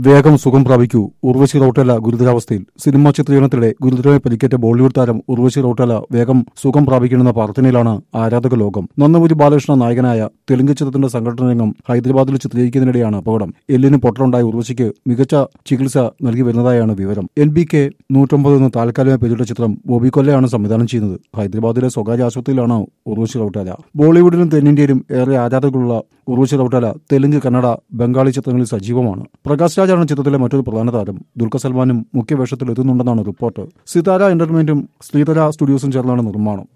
വേഗം സുഖം പ്രാപിക്കൂ ഉർവശി റൌട്ടല ഗുരുതരാവസ്ഥയിൽ സിനിമാ ചിത്രീകരണത്തിനിടെ ഗുരുതരമായി പരിക്കേറ്റ ബോളിവുഡ് താരം ഉർവശി റൌട്ടല വേഗം സുഖം പ്രാപിക്കണമെന്ന പ്രാർത്ഥനയിലാണ് ആരാധക ലോകം നന്നപുരി ബാലകൃഷ്ണ നായകനായ തെലുങ്ക് ചിത്രത്തിന്റെ സംഘടന രംഗം ഹൈദരാബാദിൽ ചിത്രീകരിക്കുന്നതിനിടെയാണ് അപകടം എല്ലിന് പൊട്ടലുണ്ടായ ഉർവശിക്ക് മികച്ച ചികിത്സ നൽകി വരുന്നതായാണ് വിവരം എൻ ബി കെ നൂറ്റൊമ്പത് എന്ന് താൽക്കാലികമായി പേരിട്ട ചിത്രം ബോബി കൊല്ലയാണ് സംവിധാനം ചെയ്യുന്നത് ഹൈദരാബാദിലെ സ്വകാര്യ ആശുപത്രിയിലാണ് ഉർവശി റൌട്ടല ബോളിവുഡിലും തെന്നിന്ത്യയിലും ഏറെ ആരാധകരുള്ള ഉർവശി റൌട്ടല തെലുങ്ക് കന്നഡ ബംഗാളി ചിത്രങ്ങളിൽ സജീവമാണ് പ്രകാശ് രാജാണ് ചിത്രത്തിലെ മറ്റൊരു പ്രധാന താരം ദുൽഖർ സൽമാനും മുഖ്യ വേഷത്തിൽ എത്തുന്നുണ്ടെന്നാണ് റിപ്പോർട്ട് സിതാര എന്റർടൈൻമെന്റും ശ്രീധര സ്റ്റുഡിയോസും ചേർന്നാണ് നിർമ്മാണം